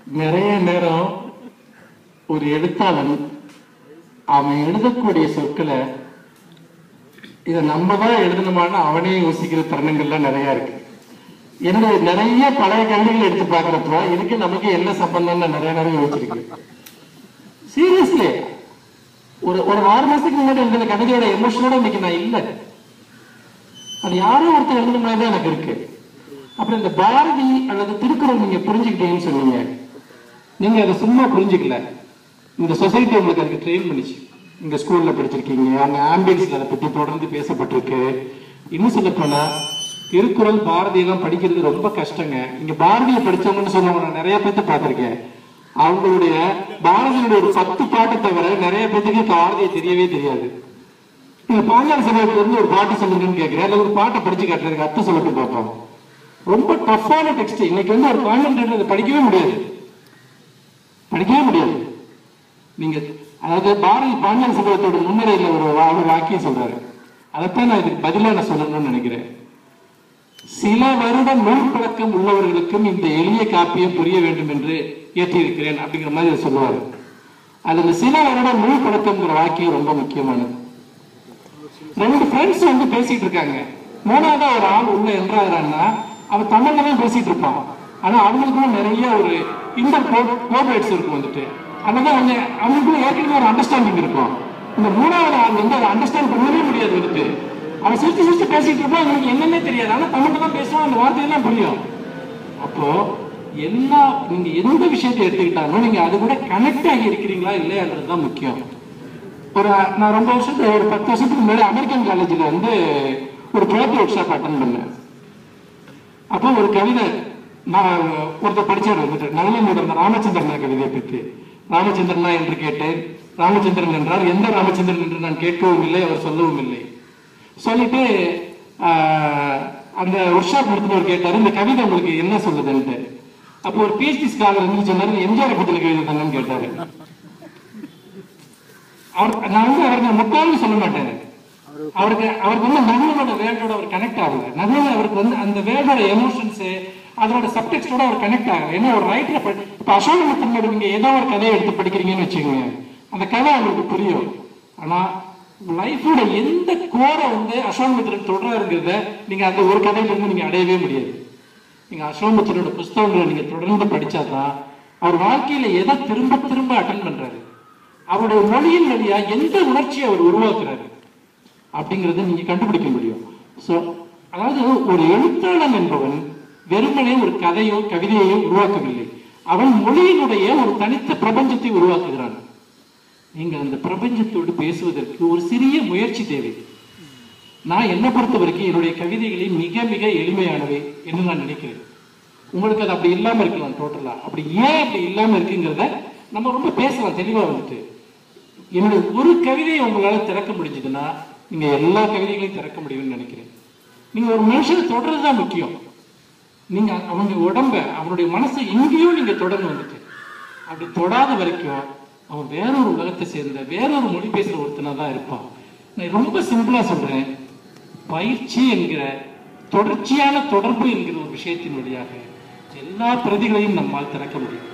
நிறைய நேரம் ஒரு எழுத்தாளன் அவன் எழுதக்கூடிய சொற்களை இதை நம்ம தான் எழுதணுமான்னு அவனே யோசிக்கிற தருணங்கள்லாம் நிறைய இருக்கு என்னுடைய நிறைய பழைய கவிதைகள் எடுத்து பார்க்கறப்ப இதுக்கு நமக்கு என்ன சம்பந்தம்னு நிறைய நேரம் யோசிச்சிருக்கேன் சீரியஸ்லி ஒரு ஒரு ஆறு மாசத்துக்கு முன்னாடி எழுதின கவிதையோட எமோஷனோட இன்னைக்கு நான் இல்லை அது யாரோ ஒருத்தர் எழுதுன மாதிரி தான் எனக்கு இருக்கு அப்புறம் இந்த பாரதி அல்லது திருக்குறள் நீங்க புரிஞ்சுக்கிட்டீங்கன்னு சொன்னீங்க நீங்க அதை சும்மா புரிஞ்சுக்கல இந்த சொசைட்டி உங்களுக்கு அதுக்கு ட்ரெயின் பண்ணிச்சு இந்த ஸ்கூல்ல படிச்சிருக்கீங்க அங்க ஆம்பியன்ஸ்ல அதை பத்தி தொடர்ந்து பேசப்பட்டிருக்கு இன்னும் சொல்ல போனா திருக்குறள் பாரதி எல்லாம் படிக்கிறது ரொம்ப கஷ்டங்க இங்க பாரதியை படிச்சவங்கன்னு சொன்னவங்க நான் நிறைய பேர்த்த பார்த்திருக்கேன் அவங்களுடைய பாரதியுடைய ஒரு பத்து பாட்டை தவிர நிறைய பேத்துக்கு பாரதியை தெரியவே தெரியாது நீங்க பாஞ்சால சபையில இருந்து ஒரு பாட்டு சொல்லுங்கன்னு கேட்கிறேன் அல்லது ஒரு பாட்டை படிச்சு காட்டுறதுக்கு அர்த்தம் சொல்லட்டு பார்ப்போம் ரொம்ப டஃப்பான டெக்ஸ்ட் இன்னைக்கு வந்து ஒரு கான்வென்ட் அதை படிக்கவே முடியாது படிக்கவே முடியாது நீங்க அதாவது பாரதி பாஞ்சால சபையத்தோட முன்னிலையில ஒரு வா- ஒரு வாக்கியம் சொல்றாரு அதைத்தான் நான் இதுக்கு பதிலா நான் சொல்லணும்னு நினைக்கிறேன் சில வருடம் நூல் பழக்கம் உள்ளவர்களுக்கும் இந்த எளிய காப்பியம் புரிய வேண்டும் என்று ஏற்றியிருக்கிறேன் அப்படிங்கிற மாதிரி அவர் சொல்லுவாரு அதுல சில வருடம் நூல் பழக்கம்ங்கிற வாக்கியம் ரொம்ப முக்கியமானது ரெண்டு ஃப்ரெண்ட்ஸ் வந்து பேசிட்டு இருக்காங்க மூணாவதா ஒரு ஆள் உள்ள என்றாங்கன்னா அவன் தமிழ்ல தான் பேசிட்டு இருப்பான் ஆனா அவங்களுக்கும் நிறைய ஒரு இன்டர் கோபரேட்ஸ் இருக்கும் வந்துட்டு அதனால அவங்க அவங்களுக்குள்ள ஏற்கனவே ஒரு அண்டர்ஸ்டாண்டிங் இருக்கும் இந்த மூணாவது ஆள் வந்து அதை அண்டர்ஸ்டாண்ட் பண்ணவே முடியாது வந்துட்டு அவன் சிரிச்சு சிரிச்சு பேசிட்டு இருப்பான் அவங்களுக்கு என்னன்னே தெரியாது ஆனா தமிழ்ல தான் பேசுவான் அந்த வார்த்தையெல்லாம் புரியும் அப்போ எல்லா நீங்க எந்த விஷயத்தை எடுத்துக்கிட்டாலும் நீங்க அது கூட கனெக்ட் ஆகி இருக்கிறீங்களா இல்லையான்றது தான் முக்கியம் ஒரு நான் ரொம்ப வருஷத்துக்கு ஒரு பத்து வருஷத்துக்கு முன்னாடி அமெரிக்கன் காலேஜில் வந்து ஒரு போயட்ரி ஒர்க் ஷாப் அட்டன் பண்ணேன் அப்போ ஒரு கவிதை நான் ஒருத்தர் படிச்சார் வந்துட்டு நவீன ராமச்சந்திரன் கவிதையை பற்றி ராமச்சந்திரனா என்று கேட்டேன் ராமச்சந்திரன் என்றார் எந்த ராமச்சந்திரன் என்று நான் கேட்கவும் இல்லை அவர் சொல்லவும் இல்லை சொல்லிட்டு ஆஹ், அந்த ஒர்க் ஷாப் முடித்தவர் கேட்டாரு இந்த கவிதை உங்களுக்கு என்ன சொல்லுதுன்ட்டு அப்போ ஒரு பிஹெச்டி ஸ்காலர் இருந்து சொன்னாரு எம்ஜிஆர் பத்தின கவிதை தாங்கன்னு கேட்டாரு அவர் நான் வந்து அவருக்கு முட்டாள்னு சொல்ல மாட்டேன் அவருக்கு அவருக்கு வந்து நகுலோட வேர்டோட அவர் கனெக்ட் ஆகல நகுல அவருக்கு வந்து அந்த வேர்டோட எமோஷன்ஸ் அதோட சப்டெக்ஸ்டோட அவர் கனெக்ட் ஆகல ஏன்னா ஒரு ரைட்டர் இப்ப அசோகமித்திரனோட நீங்க ஏதோ ஒரு கதையை எடுத்து படிக்கிறீங்கன்னு வச்சுக்கோங்க அந்த கதை அவங்களுக்கு புரியும் ஆனா லைஃபோட எந்த கோரை வந்து அசோகமித்திரன் தொடராருங்கிறத நீங்க அந்த ஒரு கதையில இருந்து நீங்க அடையவே முடியாது நீங்க அசோகமித்திரனோட புஸ்தகங்களை நீங்க தொடர்ந்து படிச்சாதான் அவர் வாழ்க்கையில எதை திரும்ப திரும்ப அட்டன் பண்றாரு அவருடைய மொழியின் வழியா எந்த உணர்ச்சியை அவர் உருவாக்குறாரு அப்படிங்கறத நீங்க கண்டுபிடிக்க முடியும் சோ அதாவது ஒரு எழுத்தாளன் என்பவன் வெறுமனே ஒரு கதையோ கவிதையோ உருவாக்கவில்லை அவன் மொழியினுடைய ஒரு தனித்த பிரபஞ்சத்தை உருவாக்குகிறான் நீங்கள் அந்த பிரபஞ்சத்தோடு பேசுவதற்கு ஒரு சிறிய முயற்சி தேவை நான் என்னை பொறுத்த வரைக்கும் என்னுடைய கவிதைகளில் மிக மிக எளிமையானவை என்று நான் நினைக்கிறேன் உங்களுக்கு அது அப்படி இல்லாம இருக்கலாம் டோட்டலா அப்படி ஏன் அப்படி இல்லாம இருக்குங்கிறத நம்ம ரொம்ப பேசலாம் தெளிவா வந்துட்டு என்னுடைய ஒரு கவிதையை உங்களால திறக்க முடிஞ்சதுன்னா நீங்க எல்லா கவிதைகளையும் திறக்க முடியும்னு நினைக்கிறேன் நீங்க ஒரு மனுஷனை தொடர்றது தான் முக்கியம் நீங்க அவங்க உடம்ப அவனுடைய மனசை எங்கேயோ நீங்க தொடர்ந்து வந்துட்டு அப்படி தொடாத வரைக்கும் அவன் வேறொரு உலகத்தை சேர்ந்த வேறொரு மொழி பேசுற ஒருத்தனா தான் இருப்பான் நான் ரொம்ப சிம்பிளா சொல்றேன் பயிற்சி என்கிற தொடர்ச்சியான தொடர்பு என்கிற ஒரு விஷயத்தின் வழியாக எல்லா பிரதிகளையும் நம்மால் திறக்க முடியும்